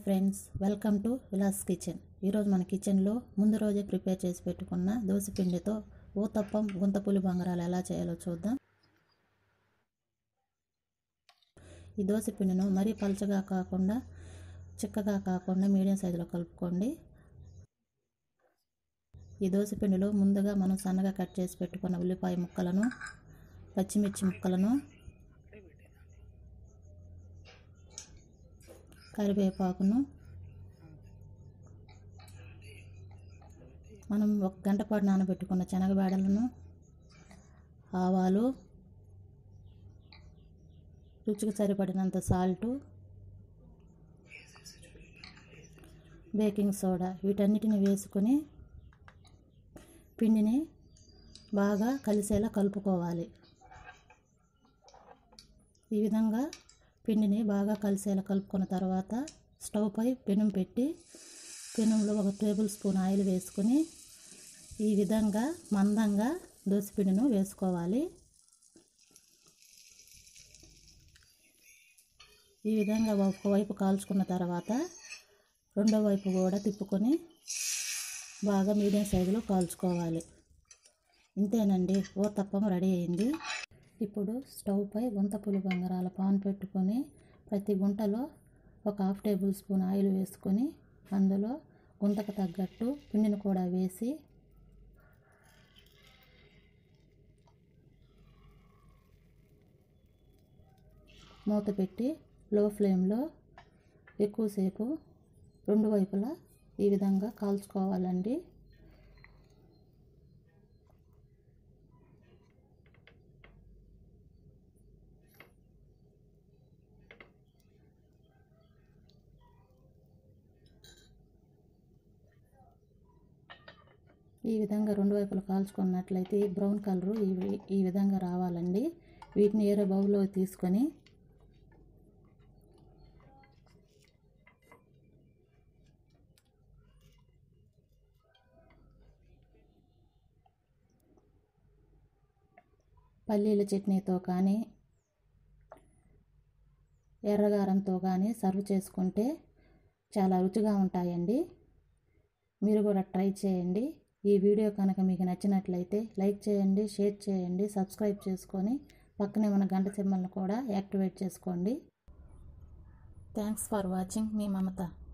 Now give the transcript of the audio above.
friends welcome to Vilas kitchen ఈరోజు మన కిచెన్లో ముందు రోజే ప్రిపేర్ చేసి పెట్టుకున్న దోసపిండితో ఊతప్పం గుంతపులి బంగారాలు ఎలా చేయాలో చూద్దాం ఈ దోసపిండిను మరీ పలచగా కాకుండా చిక్కగా కాకుండా మీడియం సైజులో కలుపుకోండి ఈ దోసపిండిలో ముందుగా మనం సన్నగా కట్ చేసి పెట్టుకున్న ఉల్లిపాయ ముక్కలను పచ్చిమిర్చి ముక్కలను కరివేపాకును మనం ఒక గంట పాటు నానబెట్టుకున్న శనగబేడలను ఆవాలు రుచికి సరిపడినంత సాల్టు బేకింగ్ సోడా వీటన్నిటిని వేసుకొని పిండిని బాగా కలిసేలా కలుపుకోవాలి ఈ విధంగా పిండిని బాగా కలిసేలా కలుపుకున్న తర్వాత స్టవ్ పై పెనం పెట్టి పెనంలో ఒక టేబుల్ స్పూన్ ఆయిల్ వేసుకొని ఈ విధంగా మందంగా దోసపిండిను వేసుకోవాలి ఈ విధంగా ఒకవైపు కాల్చుకున్న తర్వాత రెండో వైపు కూడా తిప్పుకొని బాగా మీడియం సైజులో కాల్చుకోవాలి ఇంతేనండి ఊతప్పం రెడీ అయింది ఇప్పుడు స్టవ్ పై గుంత పులి బంగారాల పాన్ పెట్టుకొని ప్రతి గుంటలో ఒక హాఫ్ టేబుల్ స్పూన్ ఆయిల్ వేసుకొని అందులో గుంతకు తగ్గట్టు పిండిని కూడా వేసి మూత పెట్టి లో ఫ్లేమ్లో ఎక్కువసేపు రెండు వైపులా ఈ విధంగా కాల్చుకోవాలండి ఈ విధంగా రెండు వైపులు కాల్చుకున్నట్లయితే బ్రౌన్ కలరు ఈ ఈ విధంగా రావాలండి వీటిని ఏరే బౌల్లో తీసుకొని పల్లీల చట్నీతో కానీ ఎర్రగారంతో కానీ సర్వ్ చేసుకుంటే చాలా రుచిగా ఉంటాయండి మీరు కూడా ట్రై చేయండి ఈ వీడియో కనుక మీకు నచ్చినట్లయితే లైక్ చేయండి షేర్ చేయండి సబ్స్క్రైబ్ చేసుకొని పక్కనే ఉన్న గంట సింబల్ని కూడా యాక్టివేట్ చేసుకోండి థ్యాంక్స్ ఫర్ వాచింగ్ మీ మమత